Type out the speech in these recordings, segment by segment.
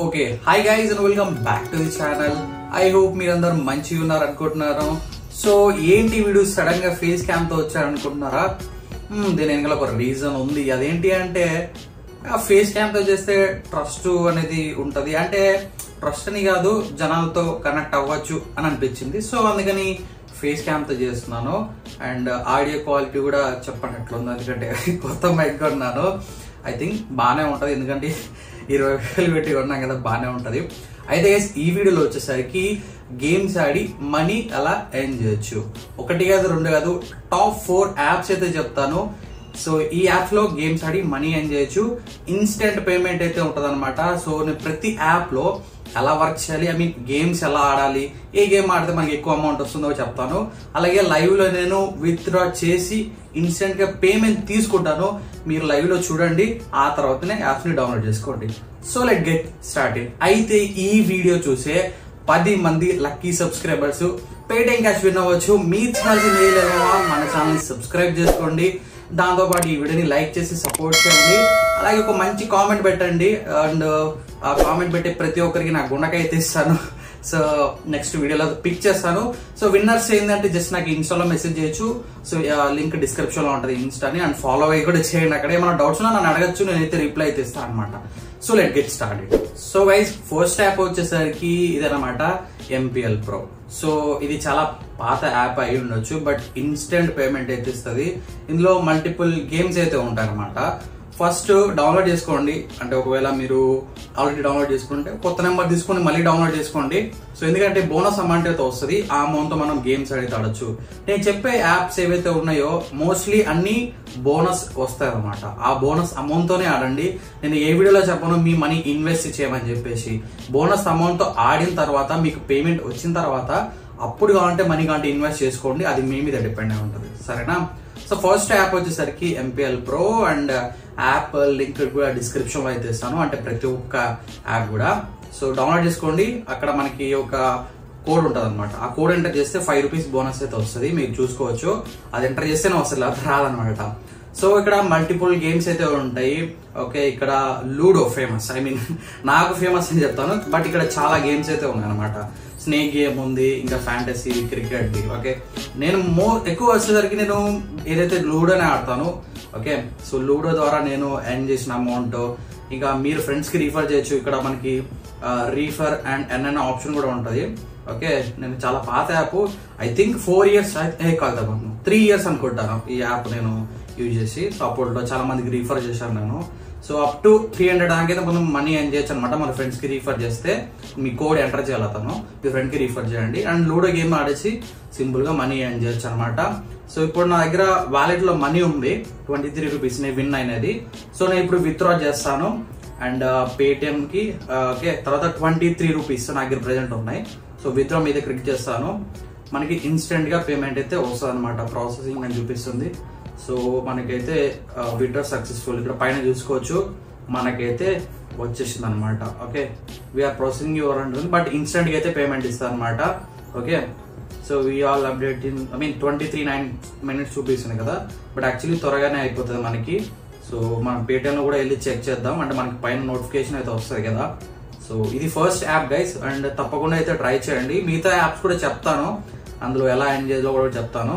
okay hi guys and welcome back to the channel I hope మీరందరూ మంచిగా ఉన్నారు అనుకుంటున్నాను సో ఏంటి వీడియో సడన్ గా ఫేస్ క్యామ్ తో వచ్చారు అనుకుంటున్నారా Hmm, దీని వెనకాల ఒక రీజన్ ఉంది అదేంటి అంటే ఆ ఫేస్ క్యామ్ తో చేస్తే ట్రస్ట్ అనేది ఉంటది అంటే ట్రస్ట్ అని కాదు జనాలతో కనెక్ట్ అవ్వచ్చు అని అనిపించింది సో అందుకని ఫేస్ క్యామ్ తో చేస్తున్నాను అండ్ ఆడియో క్వాలిటీ కూడా చెప్పనట్లుంది ఎందుకంటే కొత్త మైక్ కొన్నాను ఐ థింక్ బాగానే ఉంటది ఎందుకంటే ఇరవై వేలు పెట్టి కొన్నాం కదా బాగానే ఉంటది అయితే guys, ఈ వీడియోలో వచ్చేసరికి గేమ్స్ ఆడి మనీ ఎలా ఎర్న్ చేయొచ్చు ఒకటి కాదు రెండు కాదు టాప్ ఫోర్ యాప్స్ అయితే చెప్తాను సో ఈ యాప్స్ లో గేమ్స్ ఆడి మనీ ఎర్న్ చేయొచ్చు ఇన్స్టెంట్ పేమెంట్ అయితే ఉంటది సో నేను ప్రతి యాప్ లో ఎలా వర్క్ చేయాలి ఐ మీన్ గేమ్స్ ఎలా ఆడాలి ఏ గేమ్ ఆడితే మనకి ఎక్కువ అమౌంట్ వస్తుందో చెప్తాను అలాగే లైవ్ లో నేను విత్డ్రా చేసి ఇన్స్టెంట్ గా పేమెంట్ తీసుకుంటాను మీరు లైవ్ లో చూడండి ఆ తర్వాతనే యాప్స్ ని డౌన్లోడ్ చేసుకోండి సో లెట్ గెట్ స్టార్ట్ అయితే ఈ వీడియో చూసే పది మంది lucky subscribers Paytm cash win అవ్వచ్చు మీ ఛానల్ మన ఛానల్ సబ్స్క్రైబ్ చేసుకోండి దాంతో పాటు ఈ వీడియోని లైక్ చేసి సపోర్ట్ చేయండి అలాగే ఒక మంచి కామెంట్ పెట్టండి అండ్ ఆ కామెంట్ పెట్టే ప్రతి ఒక్కరికి నా గుండకాయ తీస్తాను సో నెక్స్ట్ వీడియోలో పిక్ చేస్తాను సో విన్నర్స్ ఏంటంటే జస్ట్ నాకు ఇన్స్టాలో మెసేజ్ చేయొచ్చు సో లింక్ డిస్క్రిప్షన్ లో ఉంటుంది ఇన్స్టాని అండ్ ఫాలో అయ్యి కూడా చేయండి అక్కడ ఏమైనా డౌట్స్ ఉన్నా నన్ను అడగచ్చు నేనైతే రిప్లై అయితే ఇస్తాను అనమాట so let get started so guys first app వచ్చేసరికి ఇదనమాట ఎంపీఎల్ ప్రో సో ఇది చాలా పాత యాప్ అయి ఉండొచ్చు బట్ ఇన్స్టెంట్ పేమెంట్ అయితే ఇస్తుంది ఇందులో మల్టిపుల్ గేమ్స్ అయితే ఉంటాయన్నమాట ఫస్ట్ డౌన్లోడ్ చేసుకోండి అంటే ఒకవేళ మీరు ఆల్రెడీ డౌన్లోడ్ చేసుకుంటే కొత్త నెంబర్ తీసుకొని మళ్ళీ డౌన్లోడ్ చేసుకోండి సో ఎందుకంటే బోనస్ అమౌంట్ అయితే వస్తుంది ఆ అమౌంట్ తో మనం గేమ్స్ అయితే ఆడొచ్చు నేను చెప్పే యాప్స్ ఏవైతే ఉన్నాయో మోస్ట్లీ అన్ని బోనస్ వస్తాయి అనమాట ఆ బోనస్ అమౌంట్ తోనే ఆడండి నేను ఏ వీడియోలో చెప్పను మీ మనీ ఇన్వెస్ట్ చేయమని చెప్పేసి బోనస్ అమౌంట్ తో ఆడిన తర్వాత మీకు పేమెంట్ వచ్చిన తర్వాత అప్పుడు కావాలంటే మనీ కావాలంటే ఇన్వెస్ట్ చేసుకోండి అది మీ మీద డిపెండ్ అయి ఉంటుంది సరేనా సో ఫస్ట్ యాప్ వచ్చేసరికి MPL pro and app link కూడా డిస్క్రిప్షన్ లో అయితే ఇస్తాను అంటే ప్రతి ఒక్క యాప్ కూడా సో డౌన్లోడ్ చేసుకోండి అక్కడ మనకి ఒక కోడ్ ఉంటుంది అనమాట ఆ కోడ్ ఎంటర్ చేస్తే ఫైవ్ రూపీస్ బోనస్ అయితే వస్తుంది మీరు చూసుకోవచ్చు అది ఎంటర్ చేస్తేనే వస్తుంది అది రాదనమాట సో ఇక్కడ మల్టిపుల్ గేమ్స్ అయితే ఉంటాయి ఓకే ఇక్కడ లూడో ఫేమస్ ఐ మీన్ నాకు ఫేమస్ అని చెప్తాను బట్ ఇక్కడ చాలా గేమ్స్ అయితే ఉన్నాయి అనమాట స్నేక్ గేమ్ ఉంది ఇంకా ఫ్యాంటసీ క్రికెట్ ఓకే నేను మో ఎక్కువ వచ్చేసరికి నేను ఏదైతే లూడోనే ఆడతాను ఓకే సో లూడో ద్వారా నేను ఎర్న్ చేసిన అమౌంట్ ఇంకా మీరు ఫ్రెండ్స్ కి రీఫర్ చేయొచ్చు ఇక్కడ మనకి రీఫర్ అండ్ ఎన్ అనే ఆప్షన్ కూడా ఉంటుంది ఓకే నేను చాలా పాత app I think four years ఏ కాదు త్రీ ఇయర్స్ అనుకుంటాను ఈ యాప్ నేను యూజ్ చేసి సో అప్పట్లో చాలా మందికి రీఫర్ చేశాను నేను so up to three hundred దానికైతే మనం మనీ ఎర్న్ చేయొచ్చు అనమాట మన ఫ్రెండ్స్ కి రీఫర్ చేస్తే మీ కోడ్ ఎంటర్ చేయాలి అతను మీ ఫ్రెండ్ కి రీఫర్ చేయండి అండ్ లూడో గేమ్ ఆడేసి సింపుల్ గా మనీ ఎర్న్ చేయొచ్చు అనమాట సో ఇప్పుడు నా దగ్గర వాలెట్ లో మనీ ఉంది ట్వంటీ త్రీ రూపీస్ నేను విన్ అయినది సో నేను ఇప్పుడు విత్డ్రా చేస్తాను అండ్ పేటిఎం కి ఓకే తర్వాత ట్వంటీ త్రీ రూపీస్ నా దగ్గర ప్రెసెంట్ ఉన్నాయి సో విత్డ్రా మీద క్లిక్ చేస్తాను మనకి ఇన్స్టెంట్ గా పేమెంట్ అయితే వస్తుంది అనమాట ప్రాసెసింగ్ అని చూపిస్తుంది సో మనకైతే విడ్రా సక్సెస్ఫుల్ ఇక్కడ పైన చూసుకోవచ్చు మనకైతే వచ్చేసింది అనమాట ఓకే వీఆర్ ప్రాసెసింగ్ యువర్ అంటుంది బట్ ఇన్స్టెంట్ గా అయితే పేమెంట్ ఇస్తుంది అనమాట okay so we all update in I mean twenty three nine minutes చూపిస్తుంది కదా బట్ యాక్చువల్లీ త్వరగానే అయిపోతుంది మనకి సో మనం పేటిఎం లో కూడా వెళ్ళి చెక్ చేద్దాం అంటే మనకి పైన నోటిఫికేషన్ అయితే వస్తుంది కదా సో ఇది ఫస్ట్ యాప్ గైస్ అండ్ తప్పకుండా అయితే ట్రై చేయండి మిగతా యాప్స్ కూడా చెప్తాను అందులో ఎలా ఎండ్ చేయాలో కూడా చెప్తాను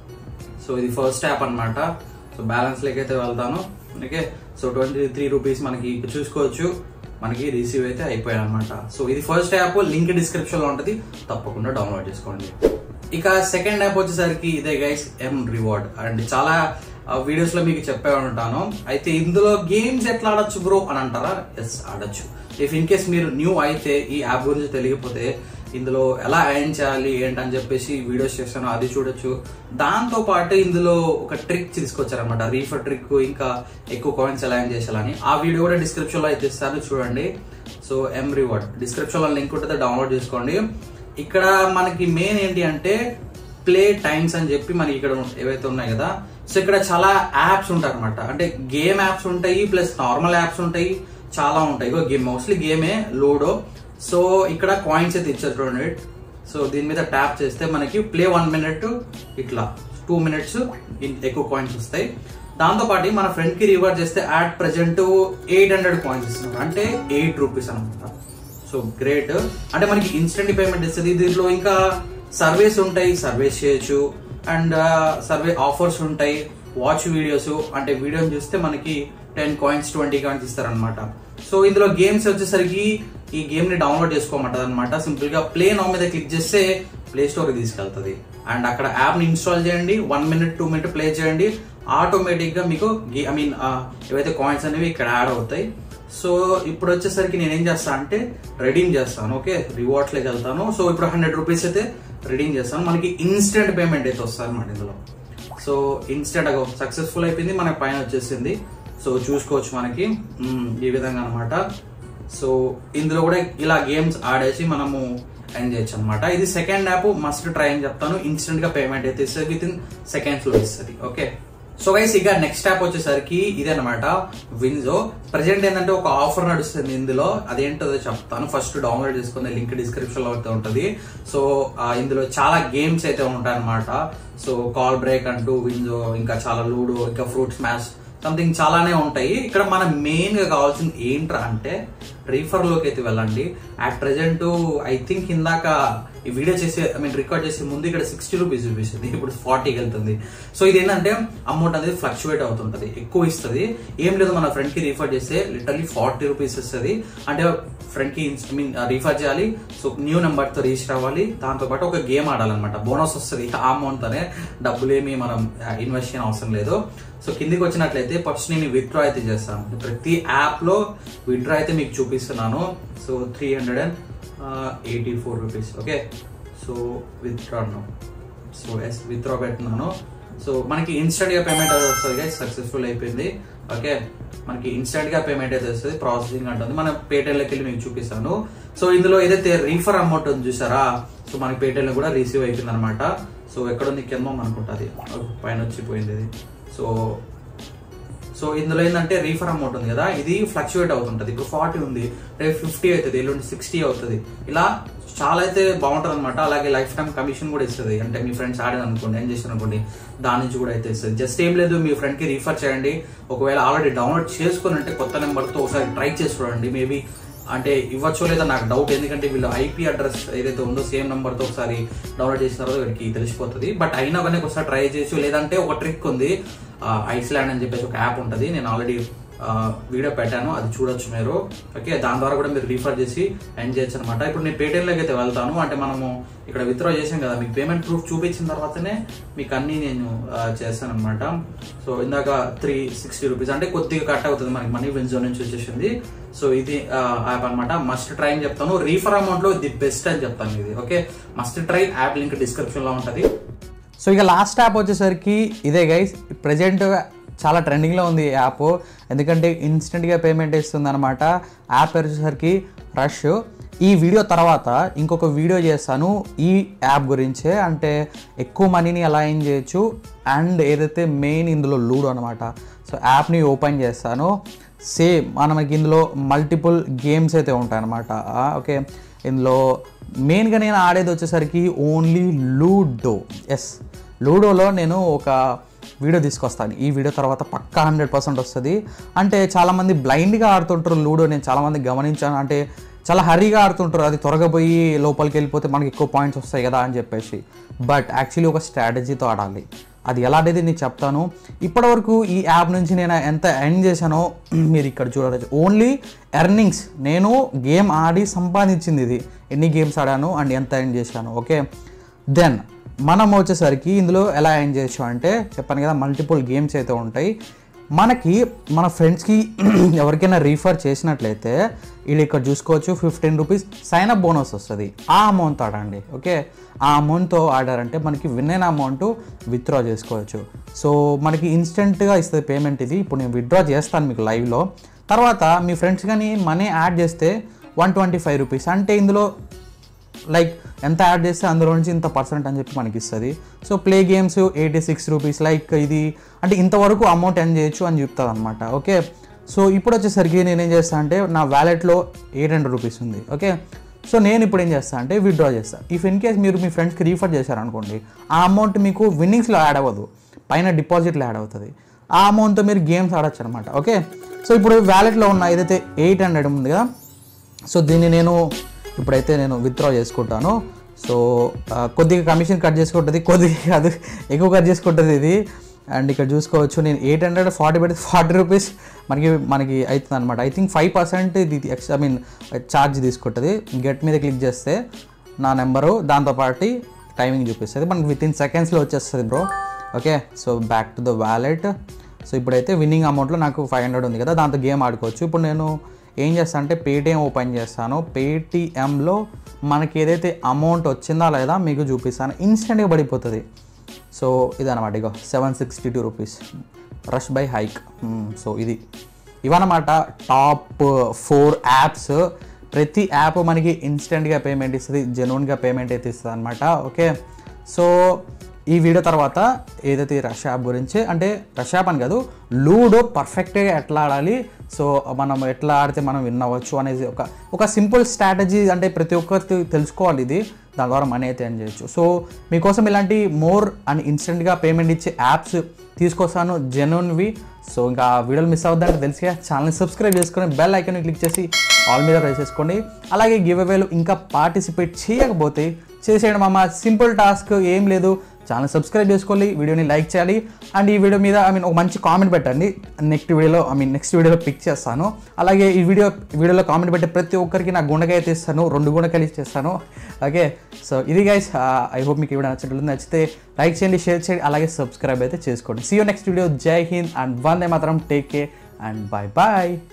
సో ఇది ఫస్ట్ యాప్ అనమాట సో బ్యాలెన్స్ అయితే వెళ్తాను okay so twenty three rupees మనకి చూసుకోవచ్చు మనకి రిసీవ్ అయితే అయిపోయాయి అనమాట సో ఇది ఫస్ట్ యాప్ లింక్ డిస్క్రిప్షన్ లో ఉంటుంది తప్పకుండా డౌన్లోడ్ చేసుకోండి ఇక సెకండ్ యాప్ వచ్చేసరికి ఇదే గైస్ ఎం రివార్డ్ అండ్ చాలా వీడియోస్ లో మీకు చెప్పే ఉంటాను అయితే ఇందులో గేమ్స్ ఎట్లా ఆడొచ్చు బ్రో అని అంటారా ఎస్ ఆడొచ్చు ఇఫ్ ఇన్ కేస్ మీరు న్యూ అయితే ఈ యాప్ గురించి తెలియకపోతే ఇందులో ఎలా ఎర్న్ చేయాలి ఏంటని చెప్పేసి వీడియోస్ చేస్తాను అది చూడొచ్చు దాంతో పాటు ఇందులో ఒక ట్రిక్ తీసుకొచ్చారనమాట రీఫర్ ట్రిక్ ఇంకా ఎక్కువ కాయిన్స్ ఎలా ఎర్న్ చేసేయాలని ఆ వీడియో కూడా డిస్క్రిప్షన్ లో అయితే ఇస్తాను చూడండి సో ఎం రివార్డ్ డిస్క్రిప్షన్ లో లింక్ ఉంటుంది డౌన్లోడ్ చేసుకోండి ఇక్కడ మనకి మెయిన్ ఏంటి అంటే ప్లే టైమ్స్ అని చెప్పి మనకి ఇక్కడ ఏవైతే ఉన్నాయి కదా సో ఇక్కడ చాలా యాప్స్ ఉంటాయి అనమాట అంటే గేమ్ యాప్స్ ఉంటాయి ప్లస్ నార్మల్ యాప్స్ ఉంటాయి చాలా ఉంటాయి గేమ్ మోస్ట్లీ గేమే లూడో సో ఇక్కడ కాయిన్స్ అయితే ఇచ్చారు చూడండి సో దీని మీద ట్యాప్ చేస్తే మనకి ప్లే వన్ మినిట్ ఇట్లా టూ మినిట్స్ ఎక్కువ కాయిన్స్ వస్తాయి దాంతో పాటు మన ఫ్రెండ్ కి రివార్డ్ చేస్తే add present eight hundred points ఇస్తున్నారు అంటే ఎయిట్ రూపీస్ అనమాట సో గ్రేట్ అంటే మనకి ఇన్స్టెంట్ పేమెంట్ ఇస్తుంది దీంట్లో ఇంకా సర్వేస్ ఉంటాయి సర్వేస్ చేయొచ్చు అండ్ సర్వే ఆఫర్స్ ఉంటాయి వాచ్ వీడియోస్ అంటే వీడియోని చూస్తే మనకి టెన్ కాయిన్స్ ట్వంటీ కాయిన్స్ ఇస్తారనమాట సో ఇందులో గేమ్స్ వచ్చేసరికి ఈ గేమ్ ని డౌన్లోడ్ చేసుకోమంటది అనమాట సింపుల్ గా ప్లే నౌ మీద క్లిక్ చేస్తే ప్లే స్టోర్ కి తీసుకెళ్తుంది అండ్ అక్కడ యాప్ ని ఇన్స్టాల్ చేయండి one minute two minute play చేయండి ఆటోమేటిక్ గా మీకు ఐ మీన్ ఏవైతే కాయిన్స్ అనేవి ఇక్కడ యాడ్ అవుతాయి సో ఇప్పుడు వచ్చేసరికి నేను ఏం చేస్తాను అంటే రెడీమ్ చేస్తాను ఓకే రివార్డ్స్ లోకి వెళ్తాను సో ఇప్పుడు హండ్రెడ్ రూపీస్ అయితే రెడీమ్ చేస్తాను మనకి ఇన్స్టెంట్ పేమెంట్ అయితే వస్తుంది అనమాట ఇందులో సో ఇన్స్టెంట్ గా సక్సెస్ఫుల్ అయిపోయింది మనకి పైన వచ్చేసింది సో చూసుకోవచ్చు మనకి మ్మ్, ఈ విధంగా అనమాట సో ఇందులో కూడా ఇలా గేమ్స్ ఆడేసి మనము ఎంజాయ్ చేయొచ్చు అనమాట ఇది సెకండ్ యాప్ మస్ట్ ట్రై అని చెప్తాను ఇన్స్టెంట్ గా పేమెంట్ అయితే ఇస్తుంది విత్ ఇన్ సెకండ్స్ లో ఇస్తుంది ఓకే సో గైస్ ఇక నెక్స్ట్ యాప్ వచ్చేసరికి ఇదే అనమాట విన్జో ప్రజెంట్ ఏంటంటే ఒక ఆఫర్ నడుస్తుంది ఇందులో అదేంటో చెప్తాను ఫస్ట్ డౌన్లోడ్ చేసుకునే లింక్ డిస్క్రిప్షన్ లో అయితే ఉంటుంది సో ఆ, ఇందులో చాలా గేమ్స్ అయితే ఉంటాయి అనమాట సో కాల్ బ్రేక్ అంటూ విన్జో ఇంకా చాలా లూడో ఇంకా ఫ్రూట్ స్మాష్ సంథింగ్ చాలానే ఉంటాయి ఇక్కడ మన మెయిన్ గా కావాల్సింది ఏంట్రా అంటే రీఫర్ లోకి అయితే వెళ్ళండి అట్ ప్రెసెంట్ ఐ థింక్ ఇందాక ఈ వీడియో చేసే ఐ మీన్ రికార్డ్ చేసే ముందు ఇక్కడ సిక్స్టీ రూపీస్ చూపిస్తుంది ఇప్పుడు ఫార్టీకి వెళ్తుంది సో ఇది ఏంటంటే అమౌంట్ అనేది ఫ్లక్చువేట్ అవుతుంటది ఎక్కువ ఇస్తుంది ఏం లేదు మన ఫ్రెండ్ కి రీఫర్ చేస్తే లిటర్లీ ఫార్టీ రూపీస్ ఇస్తుంది అంటే ఫ్రెండ్ కి ఐ మీన్ రీఫర్ చేయాలి సో న్యూ నెంబర్ తో రిజిస్టర్ అవ్వాలి దాంతో పాటు ఒక గేమ్ ఆడాలన్నమాట బోనస్ వస్తుంది ఆ అమౌంట్ తోనే డబ్బులేమి మనం ఇన్వెస్ట్ చేయని అవసరం లేదు సో కిందికి వచ్చినట్లయితే ఫస్ట్ నేను విత్డ్రా అయితే చేస్తాను ప్రతి యాప్ లో విత్డ్రా అయితే మీకు చూపిస్తున్నాను so three hundred and eighty four rupees okay so withdraw so yes withdraw పెట్టున్నాను సో మనకి ఇన్స్టెంట్ గా పేమెంట్ అయితే వస్తుంది గైస్ సక్సెస్ఫుల్ అయిపోయింది ఓకే మనకి ఇన్స్టెంట్ గా పేమెంట్ అయితే వస్తుంది ప్రాసెసింగ్ అంటుంది మనం పేటిఎంలోకి వెళ్ళి మీకు చూపిస్తాను సో ఇందులో ఏదైతే రీఫర్ అమౌంట్ ఉంది చూసారా సో మనకి పేటిఎంలో కూడా రిసీవ్ అయిపోయింది అనమాట సో ఎక్కడ ఉంది కింద అనుకుంటుంది పైన వచ్చిపోయింది ఇది సో సో ఇందులో ఏంటంటే రీఫర్ అమౌంట్ ఉంది కదా ఇది ఫ్లక్చువేట్ అవుతుంటది ఇప్పుడు ఫార్టీ ఉంది రేపు ఫిఫ్టీ అవుతుంది ఎల్లుండి సిక్స్టీ అవుతుంది ఇలా చాలా అయితే బాగుంటుంది అనమాట అలాగే లైఫ్ టైం కమిషన్ కూడా ఇస్తుంది అంటే మీ ఫ్రెండ్స్ ఆడారు అనుకోండి ఏం చేశారు అనుకోండి దాని నుంచి కూడా అయితే ఇస్తుంది జస్ట్ ఏం లేదు మీ ఫ్రెండ్ కి రీఫర్ చేయండి ఒకవేళ ఆల్రెడీ డౌన్లోడ్ చేసుకుని అంటే కొత్త నెంబర్తో ఒకసారి ట్రై చేసి చూడండి మేబీ అంటే ఇవ్వచ్చో లేదా నాకు డౌట్ ఎందుకంటే వీళ్ళు ఐపీ అడ్రస్ ఏదైతే ఉందో సేమ్ నెంబర్ తో ఒకసారి డౌన్లోడ్ చేసిన తర్వాత వీడికి తెలిసిపోతుంది బట్ అయినా కానీ ఒకసారి ట్రై చేసి లేదంటే ఒక ట్రిక్ ఉంది ఐస్లాండ్ అని చెప్పేసి ఒక యాప్ ఉంటుంది నేను ఆల్రెడీ వీడియో పెట్టాను అది చూడొచ్చు మీరు ఓకే దాని ద్వారా కూడా మీరు రీఫర్ చేసి ఎండ్ చేయొచ్చు అనమాట ఇప్పుడు నేను పేటిఎంలోకి అయితే వెళ్తాను అంటే మనము ఇక్కడ విత్డ్రా చేసాం కదా మీకు పేమెంట్ ప్రూఫ్ చూపించిన తర్వాతనే మీకు అన్ని నేను చేస్తాను అనమాట సో ఇందాక త్రీ సిక్స్టీ రూపీస్ అంటే కొద్దిగా కట్ అవుతుంది మనకి మనీ విన్జో నుంచి వచ్చేసింది సో ఇది యాప్ అన్నమాట మస్ట్ ట్రై అని చెప్తాను రీఫర్ అమౌంట్ లో ది బెస్ట్ అని చెప్తాను ఇది okay must try app link description లో ఉంటది సో ఇక లాస్ట్ యాప్ వచ్చేసరికి ఇదే గైస్ ప్రజెంట్ చాలా ట్రెండింగ్లో ఉంది ఈ యాప్ ఎందుకంటే ఇన్స్టెంట్గా పేమెంట్ ఇస్తుంది అనమాట యాప్ పేరు వచ్చేసరికి రష్ ఈ వీడియో తర్వాత ఇంకొక వీడియో చేస్తాను ఈ యాప్ గురించే అంటే ఎక్కువ మనీని ఎలా ఏం చేయొచ్చు అండ్ ఏదైతే మెయిన్ ఇందులో లూడో అనమాట సో యాప్ని ఓపెన్ చేస్తాను సేమ్ మనకి ఇందులో మల్టిపుల్ గేమ్స్ అయితే ఉంటాయన్నమాట ఓకే ఇందులో మెయిన్గా నేను ఆడేది వచ్చేసరికి ఓన్లీ లూడో ఎస్ లూడోలో నేను ఒక వీడియో తీసుకొస్తాను ఈ వీడియో తర్వాత పక్కా హండ్రెడ్ పర్సెంట్ వస్తుంది అంటే చాలామంది బ్లైండ్గా ఆడుతుంటారు లూడో నేను చాలామంది గమనించాను అంటే చాలా హరీగా ఆడుతుంటారు అది త్వరగా పోయి లోపలికి వెళ్ళిపోతే మనకి ఎక్కువ పాయింట్స్ వస్తాయి కదా అని చెప్పేసి బట్ యాక్చువల్లీ ఒక స్ట్రాటజీతో ఆడాలి అది ఎలా అనేది నేను చెప్తాను ఇప్పటివరకు ఈ యాప్ నుంచి నేను ఎంత ఎర్న్ చేశానో మీరు ఇక్కడ చూడవచ్చు ఓన్లీ ఎర్నింగ్స్ నేను గేమ్ ఆడి సంపాదించింది ఇది ఎన్ని గేమ్స్ ఆడాను అండ్ ఎంత ఎర్న్ చేశాను ఓకే దెన్ మనం వచ్చేసరికి ఇందులో ఎలా ఎర్న్ చేయొచ్చు అంటే చెప్పాను కదా మల్టిపుల్ గేమ్స్ అయితే ఉంటాయి మనకి మన ఫ్రెండ్స్కి ఎవరికైనా రీఫర్ చేసినట్లయితే వీళ్ళు ఇక్కడ చూసుకోవచ్చు fifteen rupees sign up bonus వస్తుంది ఆ అమౌంట్ ఆడండి ఓకే ఆ అమౌంట్తో ఆడారంటే మనకి విన్ అయిన అమౌంట్ విత్డ్రా చేసుకోవచ్చు సో మనకి ఇన్స్టెంట్గా ఇస్తుంది పేమెంట్ ఇది ఇప్పుడు నేను విత్డ్రా చేస్తాను మీకు లైవ్లో తర్వాత మీ ఫ్రెండ్స్ కానీ మనీ యాడ్ చేస్తే వన్ ట్వంటీ ఫైవ్ రూపీస్ అంటే ఇందులో లైక్ ఎంత యాడ్ చేస్తే అందులో నుంచి ఇంత పర్సెంట్ అని చెప్పి మనకి ఇస్తుంది so play games eighty six rupees like ఇది అంటే ఇంతవరకు అమౌంట్ ఎన్ చేయొచ్చు అని చెప్తుంది అనమాట ఓకే సో ఇప్పుడు వచ్చేసరికి నేను ఏం చేస్తాను అంటే నా వ్యాలెట్లో ఎయిట్ హండ్రెడ్ రూపీస్ ఉంది ఓకే సో నేను ఇప్పుడు ఏం చేస్తాను అంటే విత్డ్రా చేస్తాను ఇఫ్ ఇన్ కేస్ మీరు మీ ఫ్రెండ్స్కి రీఫర్ చేశారనుకోండి ఆ అమౌంట్ మీకు విన్నింగ్స్లో యాడ్ అవ్వదు పైన డిపాజిట్లో యాడ్ అవుతుంది ఆ అమౌంట్తో మీరు గేమ్స్ ఆడొచ్చు అనమాట ఓకే సో ఇప్పుడు వ్యాలెట్లో ఉన్న ఏదైతే ఎయిట్ హండ్రెడ్ ఉంది కదా సో దీన్ని నేను ఇప్పుడైతే నేను విత్డ్రా చేసుకుంటాను సో ఆ, కొద్దిగా కమిషన్ కట్ చేసుకుంటుంది కొద్దిగా కాదు ఎక్కువ కట్ చేసుకుంటుంది ఇది అండ్ ఇక్కడ చూసుకోవచ్చు నేను ఎయిట్ హండ్రెడ్ ఫార్టీ పెడితే ఫార్టీ రూపీస్ మనకి మనకి అవుతుంది అనమాట ఐ థింక్ ఫైవ్ పర్సెంట్ ఇది ఐ మీన్ ఛార్జ్ తీసుకుంటుంది గెట్ మీద క్లిక్ చేస్తే నా నెంబరు దాంతోపాటు టైమింగ్ చూపిస్తుంది మనకి విత్ ఇన్ సెకండ్స్లో వచ్చేస్తుంది bro okay so back to the wallet so ఇప్పుడైతే విన్నింగ్ అమౌంట్లో నాకు ఫైవ్ హండ్రెడ్ ఉంది కదా దాంతో గేమ్ ఆడుకోవచ్చు ఇప్పుడు నేను ఏం చేస్తాను అంటే పేటిఎం ఓపెన్ చేస్తాను పేటిఎంలో మనకి ఏదైతే అమౌంట్ వచ్చిందా లేదా మీకు చూపిస్తాను ఇన్స్టెంట్గా పడిపోతుంది సో ఇదన్నమాట ఇగో seven sixty two rupees rush by hike so ఇది ఇవన్నమాట టాప్ ఫోర్ యాప్స్ ప్రతి యాప్ మనకి ఇన్స్టెంట్గా పేమెంట్ ఇస్తుంది జెన్యున్గా పేమెంట్ అయితే ఇస్తుంది అనమాట ఓకే సో ఈ వీడియో తర్వాత ఏదైతే ఈ రష్ యాప్ గురించి అంటే రష్ యాప్ అని కాదు లూడో పర్ఫెక్ట్గా ఎట్లా ఆడాలి సో మనం ఎట్లా ఆడితే మనం విన్ అవ్వచ్చు అనేది ఒక ఒక సింపుల్ స్ట్రాటజీ అంటే ప్రతి ఒక్కరికి తెలుసుకోవాలి ఇది దాని ద్వారా మనీ అయితే ఎర్న్ చేయొచ్చు సో మీకోసం ఇలాంటి మోర్ అండ్ ఇన్స్టెంట్గా పేమెంట్ ఇచ్చే యాప్స్ తీసుకొస్తాను జెన్యున్వి సో ఇంకా వీడియోలు మిస్ అవ్వద్దంటే తెలిసిగా ఛానల్ సబ్స్క్రైబ్ చేసుకొని బెల్ ఐకాన్ క్లిక్ చేసి ఆల్ మీద ప్రెస్ చేసుకోండి అలాగే గివ్ అవేలు ఇంకా పార్టిసిపేట్ చేయకపోతే చేసేయడం మామ సింపుల్ టాస్క్ ఏం లేదు ఛానల్ సబ్స్క్రైబ్ చేసుకోవాలి వీడియోని లైక్ చేయాలి అండ్ ఈ వీడియో మీద ఐ మీన్ ఒక మంచి కామెంట్ పెట్టండి నెక్స్ట్ వీడియోలో ఐ మీన్ నెక్స్ట్ వీడియోలో పిక్ చేస్తాను అలాగే ఈ వీడియో వీడియోలో కామెంట్ పెట్టే ప్రతి ఒక్కరికి నా గుండెకాయ అయితే ఇస్తాను రెండు గుండెకాయలు ఇచ్చేస్తాను ఓకే సో ఇది గైస్ ఐ హోప్ మీకు ఈ వీడియో నచ్చినట్లు నచ్చితే లైక్ చేయండి షేర్ చేయండి అలాగే సబ్స్క్రైబ్ అయితే చేసుకోండి సీ యూ నెక్స్ట్ వీడియో జై హింద్ అండ్ వందే మాత్రం take care and bye bye